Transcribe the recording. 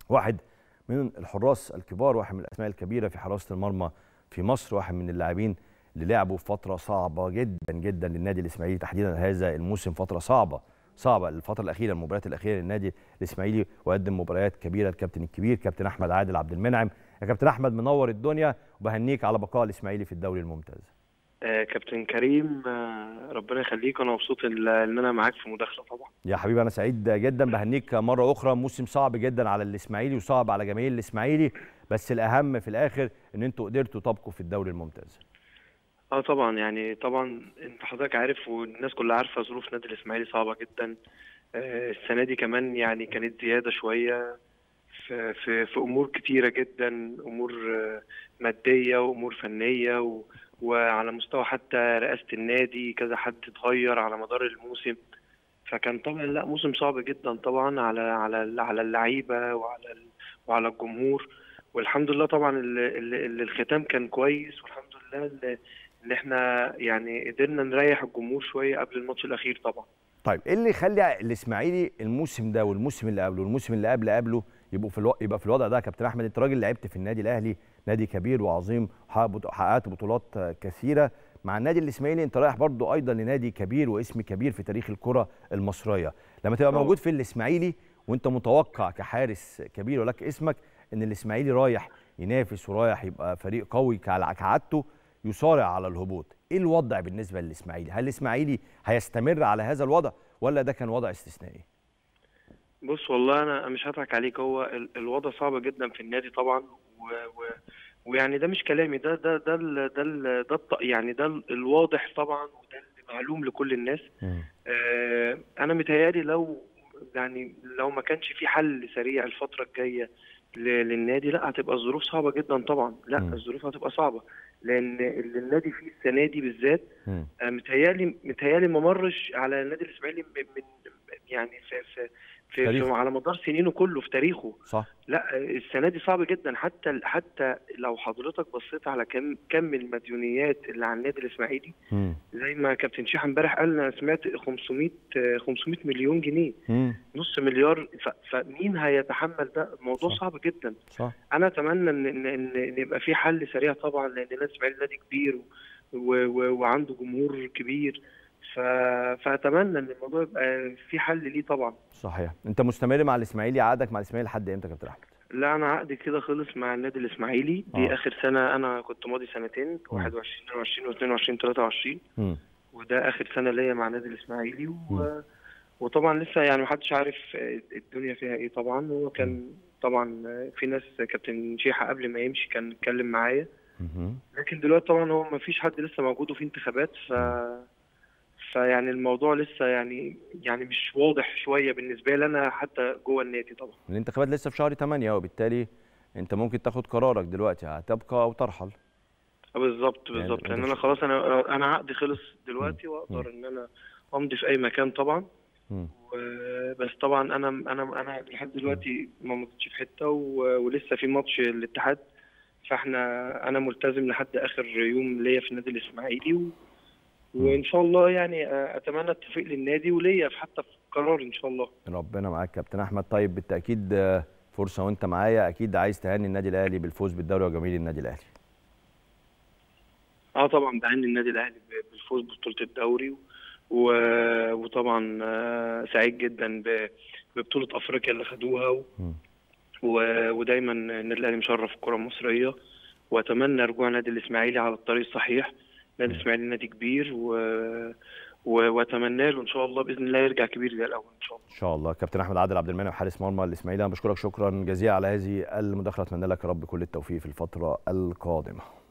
واحد من الحراس الكبار واحد من الاسماء الكبيره في حراسه المرمى في مصر واحد من اللاعبين اللي لعبوا في فتره صعبه جدا جدا للنادي الاسماعيلي تحديدا هذا الموسم فتره صعبه صعبه الفتره الاخيره المباريات الاخيره للنادي الاسماعيلي وقدم مباريات كبيره الكابتن الكبير كابتن احمد عادل عبد المنعم يا كابتن احمد منور الدنيا وبهنيك على بقاء الاسماعيلي في الدوري الممتاز آه كابتن كريم آه ربنا يخليك وانا مبسوط ان انا معاك في مداخله طبعا يا حبيبي انا سعيد جدا بهنيك مره اخرى موسم صعب جدا على الاسماعيلي وصعب على جماهير الاسماعيلي بس الاهم في الاخر ان انتوا قدرتوا تبقوا في الدوري الممتاز اه طبعا يعني طبعا انت حضرتك عارف والناس كلها عارفه ظروف نادي الاسماعيلي صعبه جدا آه السنه دي كمان يعني كانت زياده شويه في في, في امور كتيره جدا امور آه ماديه وامور فنيه و وعلى مستوى حتى رئاسه النادي كذا حد اتغير على مدار الموسم فكان طبعا لا موسم صعب جدا طبعا على على على اللعيبه وعلى وعلى الجمهور والحمد لله طبعا اللي الختام كان كويس والحمد لله ان احنا يعني قدرنا نريح الجمهور شويه قبل الماتش الاخير طبعا طيب ايه اللي يخلي الاسماعيلي الموسم ده والموسم اللي قبله والموسم اللي قبل قبله يبقوا في الو... يبقى في الوضع ده يا كابتن احمد انت راجل لعبت في النادي الاهلي نادي كبير وعظيم حققت بطولات كثيره مع النادي الاسماعيلي انت رايح برضو ايضا لنادي كبير واسم كبير في تاريخ الكره المصريه لما تبقى موجود في الاسماعيلي وانت متوقع كحارس كبير ولك اسمك ان الاسماعيلي رايح ينافس ورايح يبقى فريق قوي كعادته يصارع على الهبوط ايه الوضع بالنسبه للاسماعيلي هل الاسماعيلي هيستمر على هذا الوضع ولا ده كان وضع استثنائي بص والله انا مش هضحك عليك هو الوضع صعب جدا في النادي طبعا و... و... ويعني ده مش كلامي ده ده ده ال ده ال ده الط... يعني ده الواضح طبعا وده المعلوم لكل الناس آه انا متهيألي لو يعني لو ما كانش في حل سريع الفتره الجايه للنادي لا هتبقى الظروف صعبه جدا طبعا لا م. الظروف هتبقى صعبه لان اللي النادي فيه السنه دي بالذات آه متهيألي متهيألي ما مرش على النادي الاسماعيلي من يعني في في في, في على مدار سنينه كله في تاريخه صح لا السنه دي صعب جدا حتى حتى لو حضرتك بصيت على كم كم المديونيات اللي على النادي الاسماعيلي م. زي ما كابتن شيحه امبارح قال انا سمعت 500 500 مليون جنيه م. نص مليار فمين هيتحمل ده الموضوع صح. صعب جدا صح. انا اتمنى ان ان, إن يبقى في حل سريع طبعا لان النادي الاسماعيلي نادي كبير و... و... وعنده جمهور كبير ف... فاتمنى ان الموضوع يبقى في حل ليه طبعا صحيح انت مستمر مع الاسماعيلي عقدك مع الاسماعيلي لحد امتى يا كابتن احمد لا انا عقدي كده خلص مع النادي الاسماعيلي دي آه. اخر سنه انا كنت ماضي سنتين 21 22 و22 23 م. وده اخر سنه ليا مع النادي الاسماعيلي و... وطبعا لسه يعني محدش عارف الدنيا فيها ايه طبعا هو كان طبعا في ناس كابتن شيحه قبل ما يمشي كان اتكلم معايا لكن دلوقتي طبعا هو ما فيش حد لسه موجود وفي انتخابات ف فيعني الموضوع لسه يعني يعني مش واضح شويه بالنسبه لي انا حتى جوه النادي طبعا الانتخابات لسه في شهر 8 وبالتالي انت ممكن تاخد قرارك دلوقتي هتبقى او ترحل بالظبط بالظبط لان انا خلاص انا انا عقدي خلص دلوقتي واقدر ان انا امضي في اي مكان طبعا بس طبعا انا انا انا لحد دلوقتي ما مضيتش في حته ولسه في ماتش الاتحاد فاحنا انا ملتزم لحد اخر يوم ليا في النادي الاسماعيلي و... وان شاء الله يعني اتمنى التوفيق للنادي وليا حتى في قرار ان شاء الله ربنا معاك كابتن احمد طيب بالتاكيد فرصه وانت معايا اكيد عايز تهني النادي الاهلي بالفوز بالدوري وجماهير النادي الاهلي اه طبعا بهني النادي الاهلي بالفوز ببطوله الدوري و... وطبعا سعيد جدا ببطوله افريقيا اللي خدوها و... و... ودايما النادي الاهلي مشرف الكره المصريه واتمنى رجوع النادي الاسماعيلي على الطريق الصحيح النادي الاسماعيلي نادي كبير و... و... واتمنى له ان شاء الله باذن الله يرجع كبير زي الاول ان شاء الله ان شاء الله كابتن احمد عادل عبد المنعم حارس مرمى الاسماعيلي انا بشكرك شكرا جزيلا على هذه المداخله اتمنى لك يا رب كل التوفيق في الفتره القادمه